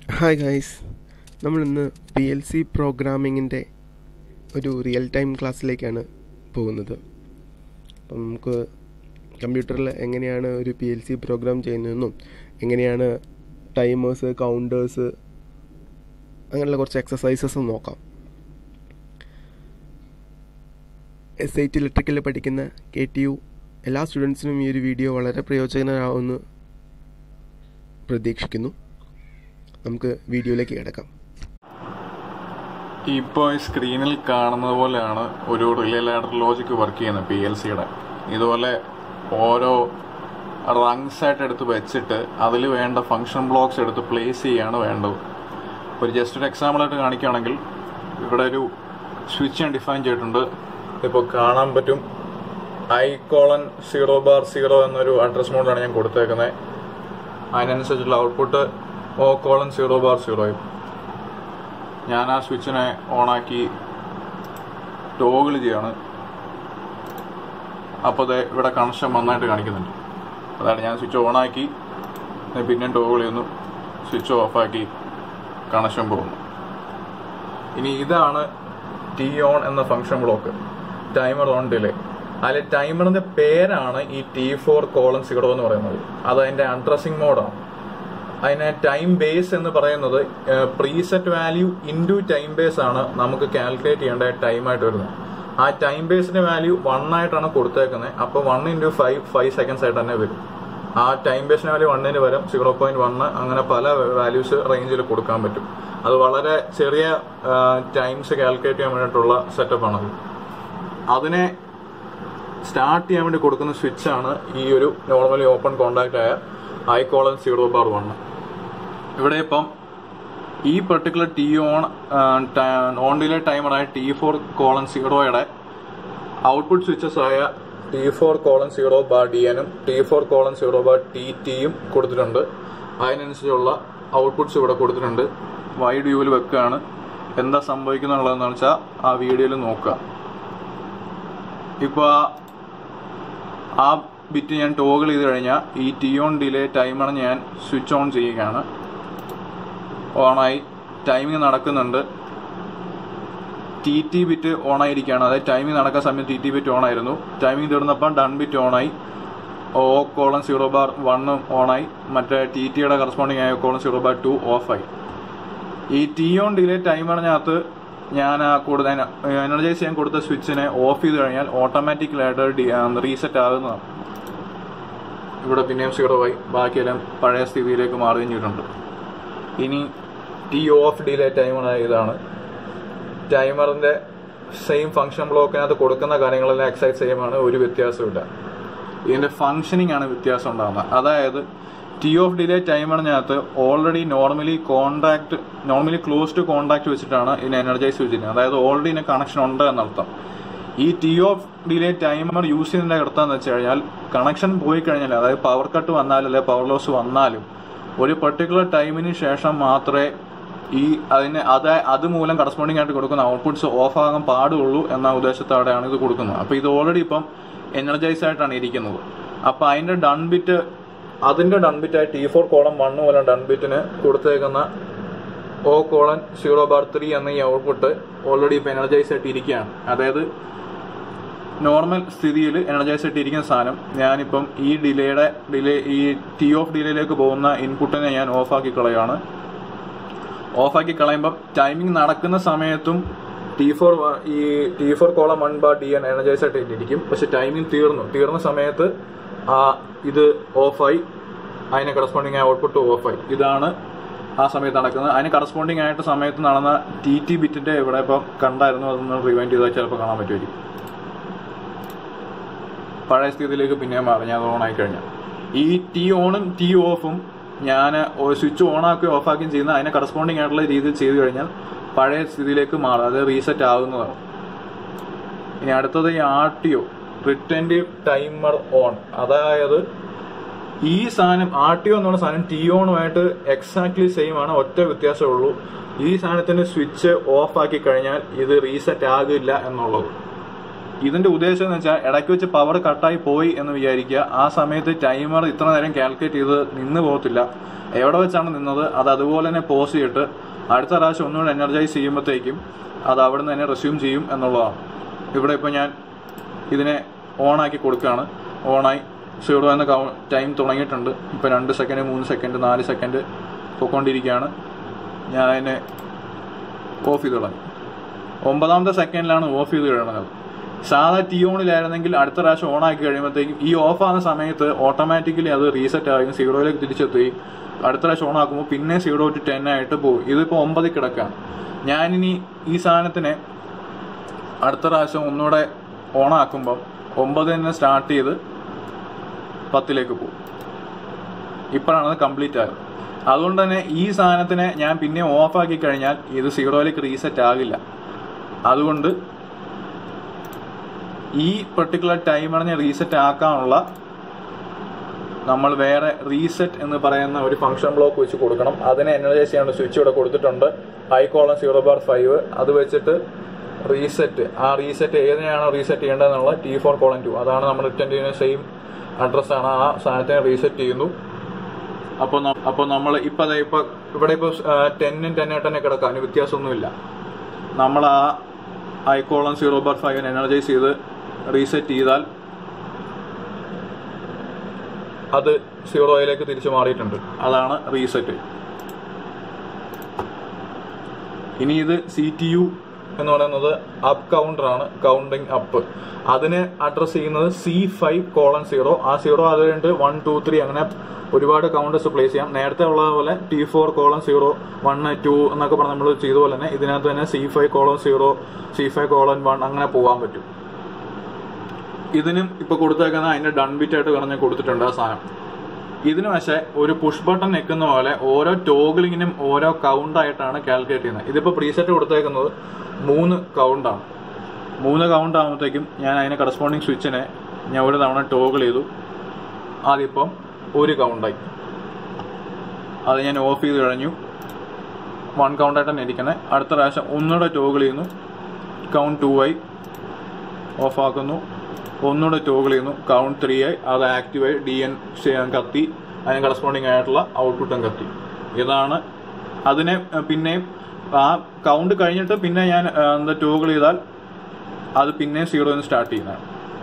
hi guys നമ്മളിന്ന് P L C പ്രോഗ്രാമിങ്ങിൻ്റെ ഒരു റിയൽ ടൈം ക്ലാസ്സിലേക്കാണ് പോകുന്നത് അപ്പം നമുക്ക് കമ്പ്യൂട്ടറിൽ എങ്ങനെയാണ് ഒരു പി എൽ സി പ്രോഗ്രാം ചെയ്യുന്നതെന്നും എങ്ങനെയാണ് ടൈമേഴ്സ് കൗണ്ടേഴ്സ് അങ്ങനെയുള്ള കുറച്ച് എക്സസൈസസ് നോക്കാം എസ് ഐ ടി ഇലക്ട്രിക്കൽ പഠിക്കുന്ന കെ ടി യു എല്ലാ സ്റ്റുഡൻസിനും ഈ ഒരു വീഡിയോ വളരെ പ്രയോജനമാവുമെന്ന് പ്രതീക്ഷിക്കുന്നു നമുക്ക് വീഡിയോയിലേക്ക് കിടക്കാം ഇപ്പോൾ സ്ക്രീനിൽ കാണുന്നത് പോലെയാണ് ഒരു റിലേ ലാഡർ ലോജിക് വർക്ക് ചെയ്യുന്നത് പി എൽ സിയുടെ ഇതുപോലെ ഓരോ റങ്സ് ആയിട്ട് എടുത്ത് വെച്ചിട്ട് അതിൽ വേണ്ട ഫംഗ്ഷൻ ബ്ലോക്സ് എടുത്ത് പ്ലേസ് ചെയ്യാണ് വേണ്ടത് ഒരു ജസ്റ്റ് ഒരു എക്സാമ്പിൾ ആയിട്ട് കാണിക്കുകയാണെങ്കിൽ ഇവിടെ ഒരു സ്വിച്ച് ഞാൻ ഡിഫൈൻ ചെയ്തിട്ടുണ്ട് ഇപ്പോൾ കാണാൻ പറ്റും I colon zero bar zero എന്നൊരു അഡ്രസ് മോഡിലാണ് ഞാൻ കൊടുത്തേക്കുന്നത് അതിനനുസരിച്ചുള്ള output O colon zero bar സീറോയും ഞാൻ ആ സ്വിച്ചിനെ ഓണാക്കി ടോഗിൾ ചെയ്യാണ് അപ്പോൾ അത് ഇവിടെ കണക്ഷൻ നന്നായിട്ട് കാണിക്കുന്നുണ്ട് അതാണ് ഞാൻ സ്വിച്ച് ഓണാക്കി പിന്നെ ടോഗിൾ ചെയ്യുന്നു സ്വിച്ച് ഓഫാക്കി കണക്ഷൻ പോകുന്നു ഇനി ഇതാണ് ടി ഓൺ എന്ന function block timer on delay അതിൽ ടൈമറിന്റെ പേരാണ് ഈ ടി ഫോർ കോളം സീറോ എന്ന് പറയുന്നത് അത് അതിന്റെ അഡ്രസ്സിംഗ് മോഡാണ് അതിനെ ടൈം ബേസ് എന്ന് പറയുന്നത് preset value into time base ആണ് നമുക്ക് കാൽക്കുലേറ്റ് ചെയ്യേണ്ട ടൈം ആയിട്ട് വരുന്നത് ആ ടൈം ബേസിന്റെ വാല്യൂ വൺ ആയിട്ടാണ് കൊടുത്തേക്കുന്നത് അപ്പോൾ one into five five seconds ആയിട്ട് തന്നെ വരും ആ ടൈം ബേസിന്റെ വാല്യൂ വണ്ണിന് വരും സീറോ പോയിന്റ് വൺ അങ്ങനെ പല വാല്യൂസ് റേഞ്ചിൽ കൊടുക്കാൻ പറ്റും അത് വളരെ ചെറിയ ടൈംസ് കാൽക്കുലേറ്റ് ചെയ്യാൻ വേണ്ടിയിട്ടുള്ള സെറ്റപ്പാണത് അതിനെ സ്റ്റാർട്ട് ചെയ്യാൻ വേണ്ടി കൊടുക്കുന്ന സ്വിച്ച് ആണ് ഈ ഒരു നോർമലി ഓപ്പൺ കോണ്ടാക്ട് ആയ I colon zero bar one ഇവിടെ ഇപ്പം ഈ particular T on on delay ടൈമറായ ടി ഫോർ കോളൻ സീറോയുടെ ഔട്ട്പുട്ട് സ്വിച്ചസ് ആയ T four colon zero bar D എനും T four colon zero bar T ടിയും കൊടുത്തിട്ടുണ്ട് അതിനനുസരിച്ചുള്ള ഔട്ട്പുട്ട്സ് ഇവിടെ കൊടുത്തിട്ടുണ്ട് വൈഡ് വ്യൂവിൽ വെക്കുകയാണ് എന്താ സംഭവിക്കുന്നുള്ളതെന്ന് വെച്ചാൽ ആ വീഡിയോയിൽ നോക്കുക ഇപ്പോൾ ആ ബിറ്റ് ഞാൻ ടോഗിൾ ചെയ്ത് കഴിഞ്ഞാൽ ഈ ടി ഓൺ ഡിലേ ടൈമർ ഞാൻ സ്വിച്ച് ഓൺ ചെയ്യുകയാണ് ഓണായി ടൈമിംഗ് നടക്കുന്നുണ്ട് ടി ടി ബിറ്റ് ഓൺ ആയിരിക്കുകയാണ് അതായത് ടൈമിംഗ് നടക്കുന്ന സമയത്ത് ടി ടി ബിറ്റ് ഓൺ ആയിരുന്നു ടൈമിംഗ് തീർന്നപ്പോൾ ഡൺ ബിറ്റ് ഓണായി ഓ കോളം സീറോ ബാർ വണ്ണും ഓണായി മറ്റേ ടി ടിയുടെ കറസ്പോണ്ടിങ് ആയ കോളം സീറോ ബാർ ടു ഓഫായി ഈ ടി ഓൺ ഡിലേ ടൈമറിനകത്ത് ഞാൻ കൂടുതൽ എനർജൈസ് ചെയ്യാൻ കൊടുത്ത സ്വിച്ചിനെ ഓഫ് ചെയ്ത് കഴിഞ്ഞാൽ ഓട്ടോമാറ്റിക്കലായിട്ട് റീസെറ്റ് ആകുന്നതാണ് ഇവിടെ പിന്നെയും സീറോ ആയി ബാക്കിയെല്ലാം പഴയ സ്ഥിതിയിലേക്ക് മാറുകയും ചെയ്തിട്ടുണ്ട് ഇനി ടി ഓഫ് ഡിലേ ടൈമർ ഇതാണ് ടൈമറിന്റെ സെയിം ഫംഗ്ഷൻ ബ്ലോക്കിനകത്ത് കൊടുക്കുന്ന കാര്യങ്ങളെല്ലാം എക്സൈസ് സെയിമാണ് ഒരു വ്യത്യാസമില്ല ഇതിന്റെ ഫംഗ്ഷനിങ് ആണ് വ്യത്യാസം ഉണ്ടാകുന്നത് അതായത് ടി ഓഫ് ഡിലേ ടൈമറിനകത്ത് already normally contact normally close to contact വെച്ചിട്ടാണ് ഇതിനെ എനർജൈസ് വെച്ചിരിക്കുന്നത് അതായത് ഓൾറെഡി ഇതിന് കണക്ഷൻ ഉണ്ട് എന്നർത്ഥം ഈ T off delay timer use ചെയ്യുന്നതിന്റെ അർത്ഥം വെച്ച് കഴിഞ്ഞാൽ കണക്ഷൻ പോയി കഴിഞ്ഞാൽ അതായത് പവർ കട്ട് വന്നാലും അല്ലെങ്കിൽ പവർ ലോസ് വന്നാലും ഒരു പെർട്ടിക്കുലർ ടൈമിന് ശേഷം മാത്രമേ ഈ അതിന് അത് അതുമൂലം കറസ്പോണ്ടിങ് ആയിട്ട് കൊടുക്കുന്ന ഔട്ട്പുട്ട്സ് ഓഫ് ആകാൻ പാടുള്ളൂ എന്ന ഉദ്ദേശത്തോടെയാണ് ഇത് കൊടുക്കുന്നത് അപ്പൊ ഇത് ഓൾറെഡി ഇപ്പം എനർജൈസ് ആയിട്ടാണ് ഇരിക്കുന്നത് അപ്പൊ അതിന്റെ ഡൺ ബിറ്റ് അതിന്റെ ഡൺ ബിറ്റ് ആയി ടി ഫോർ കോളം വൺ മൂലം ഡൺ ബിറ്റിന് കൊടുത്തേക്കുന്ന O colon zero bar three എന്ന ഈ ഔട്ട്പുട്ട് ഓൾറെഡി ഇപ്പൊ എനർജൈസ് ആയിട്ട് ഇരിക്കുകയാണ് അതായത് നോർമൽ സ്ഥിതിയിൽ എനർജൈസ് ആയിട്ട് ഇരിക്കുന്ന സാധനം ഞാനിപ്പം ഈ ഡിലേയുടെ ഡിലേ ഈ ടി ഓഫ് ഡിലേയിലേക്ക് പോകുന്ന ഇൻപുട്ടിനെ ഞാൻ ഓഫാക്കി കളയാണ് ഓഫാക്കി കളയുമ്പം ടൈമിംഗ് നടക്കുന്ന സമയത്തും ടി ഫോർ ഈ T four column one bar D N energise ആയിട്ട് ഇരിക്കും പക്ഷെ ടൈമിംഗ് തീർന്നു തീർന്ന സമയത്ത് ആ ഇത് ഓഫായി അതിന് കറസ്പോണ്ടിങ് ആയ ഔട്ട്പുട്ട് ഓഫായി ഇതാണ് ആ സമയത്ത് നടക്കുന്നത് അതിന് കറസ്പോണ്ടിങ് ആയിട്ട് സമയത്ത് നടന്ന ടി ടി ബിറ്റിന്റെ ഇവിടെ ഇപ്പം കണ്ടായിരുന്നു അതൊന്ന് റിവൈൻഡ് ചെയ്താൽ ചിലപ്പോൾ കാണാൻ പറ്റുമായിരിക്കും പഴയ സ്ഥിതിയിലേക്ക് പിന്നെ മാറി ഞാൻ ഓൺ ആയി കഴിഞ്ഞാൽ ഈ ടി ഓണും ടി ഓഫും ഞാൻ സ്വിച്ച് ഓൺ ആക്കുകയും ഓഫ് ആക്കുകയും ചെയ്യുന്ന അതിനെ കറസ്പോണ്ടിങ് ആയിട്ടുള്ള രീതിയിൽ ചെയ്തു കഴിഞ്ഞാൽ പഴയ സ്ഥിതിയിലേക്ക് മാറും അത് റീസെറ്റ് ആകുന്നതാണ് ഇനി അടുത്തത് ഈ R T O retentive timer on അതായത് ഈ സാധനം ആർ ടി ഒ എന്നുള്ള സാധനം ടി ഓണുമായിട്ട് എക്സാക്ട്ലി സെയിം ആണ് ഒറ്റ വ്യത്യാസമേ ഉള്ളൂ ഈ സാധനത്തിന്റെ സ്വിച്ച് ഓഫ് ആക്കി കഴിഞ്ഞാൽ ഇത് റീസെറ്റ് ആകില്ല എന്നുള്ളത് ഇതിന്റെ ഉദ്ദേശം എന്ന് വെച്ചാൽ ഇടയ്ക്ക് വെച്ച് പവർ കട്ടായി പോയി എന്ന് വിചാരിക്കുക ആ സമയത്ത് ടൈമർ ഇത്ര നേരം കാൽക്കുലേറ്റ് ചെയ്ത് നിന്ന് പോകത്തില്ല എവിടെ വെച്ചാണ് നിന്നത് അത് അതുപോലെ തന്നെ പോസ് ചെയ്തിട്ട് അടുത്ത പ്രാവശ്യം ഒന്നുകൂടെ എനർജൈസ് ചെയ്യുമ്പോഴത്തേക്കും അത് അവിടെ നിന്ന് തന്നെ റെസ്യൂം ചെയ്യും എന്നുള്ളതാണ് ഇവിടെ ഇപ്പോൾ ഞാൻ ഇതിനെ ഓണാക്കി കൊടുക്കുകയാണ് ഓണായി സീറോ എന്ന ടൈം തുടങ്ങിയിട്ടുണ്ട് ഇപ്പോൾ രണ്ട് സെക്കൻഡ് മൂന്ന് സെക്കൻഡ് നാല് സെക്കൻഡ് പൊയ്ക്കൊണ്ടിരിക്കുകയാണ് ഞാൻ അതിനെ ഓഫ് ചെയ്ത് കളഞ്ഞു ഒമ്പതാമത്തെ സെക്കൻഡിലാണ് ഓഫ് ചെയ്ത് കഴിയുന്നത് സാധാ ടി ഓണിലായിരുന്നെങ്കിൽ അടുത്ത പ്രാവശ്യം ഓൺ ആക്കി കഴിയുമ്പോഴത്തേക്കും ഈ ഓഫ് ആകുന്ന സമയത്ത് ഓട്ടോമാറ്റിക്കലി അത് റീസെറ്റ് ആകും സീറോയിലേക്ക് തിരിച്ചെത്തുകയും അടുത്ത പ്രാവശ്യം ഓൺ ആക്കുമ്പോൾ പിന്നെ സീറോ ടു ടെൻ ആയിട്ട് പോകും ഇതിപ്പോൾ ഒമ്പതിൽ കിടക്കാണ് ഞാനിനി ഈ സാധനത്തിനെ അടുത്ത പ്രാവശ്യം ഒന്നുകൂടെ ഓൺ ആക്കുമ്പോൾ ഒമ്പതിൽ നിന്ന് സ്റ്റാർട്ട് ചെയ്ത് പത്തിലേക്ക് പോകും ഇപ്പോഴാണ് അത് കംപ്ലീറ്റ് ആയത് അതുകൊണ്ട് തന്നെ ഈ സാധനത്തിനെ ഞാൻ പിന്നെ ഓഫ് ആക്കി കഴിഞ്ഞാൽ ഇത് സീറോയിലേക്ക് റീസെറ്റ് ആകില്ല അതുകൊണ്ട് ഈ പെർട്ടിക്കുലർ ടൈമറിനെ റീസെറ്റ് ആക്കാനുള്ള നമ്മൾ വേറെ റീസെറ്റ് എന്ന് പറയുന്ന ഒരു ഫംഗ്ഷൻ ബ്ലോക്ക് വെച്ച് കൊടുക്കണം അതിനെ എനർജൈസ് ചെയ്യാനുള്ള സ്വിച്ച് ഇവിടെ കൊടുത്തിട്ടുണ്ട് I column zero bar five അത് വെച്ചിട്ട് റീസെറ്റ് ആ റീസെറ്റ് ഏതിനെയാണോ റീസെറ്റ് ചെയ്യേണ്ടതെന്നുള്ള ടി ഫോർ കോളം ടു അതാണ് നമ്മൾ റിട്ടേൺ ചെയ്യുന്ന സെയിം അഡ്രസ്സാണ് ആ സാധനത്തിനെ റീസെറ്റ് ചെയ്യുന്നു അപ്പോൾ അപ്പോൾ നമ്മൾ ഇപ്പം അതെ ഇപ്പം ഇവിടെ ഇപ്പോൾ ടെന്നും ടെൻ തന്നെ കിടക്കാം അതിന് വ്യത്യാസമൊന്നുമില്ല നമ്മൾ ആ ഐക്കോളം സീറോ ബാർ ഫൈവിന് എനർജൈസ് ചെയ്ത് റീസെറ്റ് ചെയ്താൽ അത് സീറോയിലേക്ക് തിരിച്ചു മാറിയിട്ടുണ്ട് അതാണ് റീസെറ്റ് ഇനി ഇത് സി ടി യു എന്ന് പറയുന്നത് അപ്പ് കൗണ്ടർ ആണ് കൗണ്ടിങ് അപ്പ് അതിന് അഡ്രസ് ചെയ്യുന്നത് സി ഫൈവ് കോളൻ സീറോ ആ സീറോ അത് കഴിഞ്ഞിട്ട് വൺ ടു ത്രീ അങ്ങനെ ഒരുപാട് കൗണ്ടേഴ്സ് പ്ലേസ് ചെയ്യാം നേരത്തെ ഉള്ളതുപോലെ T four column zero one two എന്നൊക്കെ പറഞ്ഞ് നമ്മൾ ചെയ്ത പോലെ തന്നെ ഇതിനകത്ത് തന്നെ C five column zero C five colon one അങ്ങനെ പോകാൻ പറ്റും ഇതിനും ഇപ്പൊ കൊടുത്തേക്കുന്ന അതിന്റെ ഡൺ ബിറ്റ് ആയിട്ട് പറഞ്ഞ് കൊടുത്തിട്ടുണ്ട് ആ സാധനം ഇതിന് പക്ഷേ ഒരു പുഷ് ബട്ടൺ നിൽക്കുന്ന പോലെ ഓരോ ടോഗിളിങ്ങിനും ഓരോ കൗണ്ട് ആയിട്ടാണ് കാൽക്കുലേറ്റ് ചെയ്യുന്നത് ഇതിപ്പോ പ്രീസെറ്റ് കൊടുത്തേക്കുന്നത് മൂന്ന് കൗണ്ടാണ് മൂന്ന് കൗണ്ട് ആകുമ്പോഴത്തേക്കും ഞാൻ അതിനെ കറസ്പോണ്ടിങ് സ്വിച്ചിനെ ഞാൻ ഒരു തവണ ടോഗിൾ ചെയ്തു അതിപ്പം ഒരു കൗണ്ടായി അത് ഞാൻ ഓഫ് ചെയ്ത് കഴിഞ്ഞു വൺ കൗണ്ടായിട്ട് തന്നെ ഇരിക്കണേ അടുത്ത പ്രാവശ്യം ഒന്നുകൂടെ ടോഗിൾ ചെയ്യുന്നു കൗണ്ട് ടു ആയി ഓഫ് ആക്കുന്നു ഒന്നുകൂടെ ടോഗിൾ ചെയ്യുന്നു കൗണ്ട് ത്രീ ആയി അത് ആക്റ്റീവായി ഡി എൻ കത്തി അതിന് കറസ്പോണ്ടിങ് ആയിട്ടുള്ള ഔട്ട്പുട്ടും കത്തി ഇതാണ് അതിനെ അഹ് പിന്നെയും ആ കൗണ്ട് കഴിഞ്ഞിട്ട് പിന്നെ ഞാൻ അഹ് എന്താ ടോഗിൾ ചെയ്താൽ അത് പിന്നെ സീറോന്ന് സ്റ്റാർട്ട് ചെയ്യുന്നതാണ്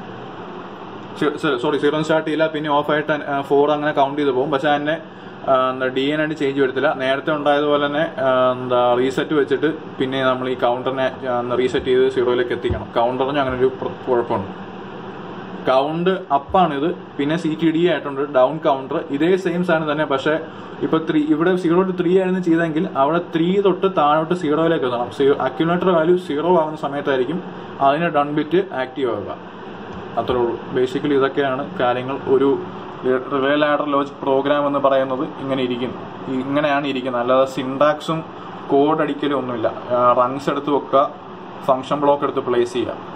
സോറി സീറോ സ്റ്റാർട്ട് ചെയ്യില്ല പിന്നെ ഓഫ് ആയിട്ട് ഫോർ അങ്ങനെ കൗണ്ട് ചെയ്ത് പോകും പക്ഷെ അതിനെ ആ, എന്താ ഡി എൻ ആയിട്ട് ചേഞ്ച് വരത്തില്ല നേരത്തെ ഉണ്ടായതുപോലെ തന്നെ ആ, എന്താ റീസെറ്റ് വെച്ചിട്ട് പിന്നെ നമ്മൾ ഈ കൗണ്ടറിനെ റീസെറ്റ് ചെയ്ത് സീറോയിലേക്ക് എത്തിക്കണം കൗണ്ടറിന് അങ്ങനെ ഒരു പ്ര- കുഴപ്പമുണ്ട് കൗണ്ട് അപ്പാണിത് പിന്നെ സി ടി ഡി ആയിട്ടുണ്ട് ഡൗൺ കൗണ്ടർ ഇതേ സെയിം സാധനം തന്നെ പക്ഷെ ഇപ്പൊ ത്രീ ഇവിടെ സീറോ ടു ത്രീ ആയിരുന്നു ചെയ്തെങ്കിൽ അവിടെ ത്രീ തൊട്ട് താഴോട്ട് സീറോയിലേക്ക് എത്തണം അക്യുലേറ്റർ വാല്യൂ സീറോ ആകുന്ന സമയത്തായിരിക്കും അതിന് ഡൺ ബിറ്റ് ആക്റ്റീവ് ആവുക അത്രേ ഉള്ളൂ ബേസിക്കലി ഇതൊക്കെയാണ് കാര്യങ്ങൾ ഒരു റിലേ ലാഡർ ലോജിക് പ്രോഗ്രാം എന്ന് പറയുന്നത് ഇങ്ങനെ ഇരിക്കുന്നു ഇങ്ങനെയാണ് ഇരിക്കുന്നത് അല്ലാതെ സിൻടാക്സും കോഡ് അടിക്കലും ഒന്നുമില്ല റൺസ് എടുത്ത് വെക്കുക ഫംഗ്ഷൻ ബ്ലോക്ക് എടുത്ത് പ്ലേസ് ചെയ്യുക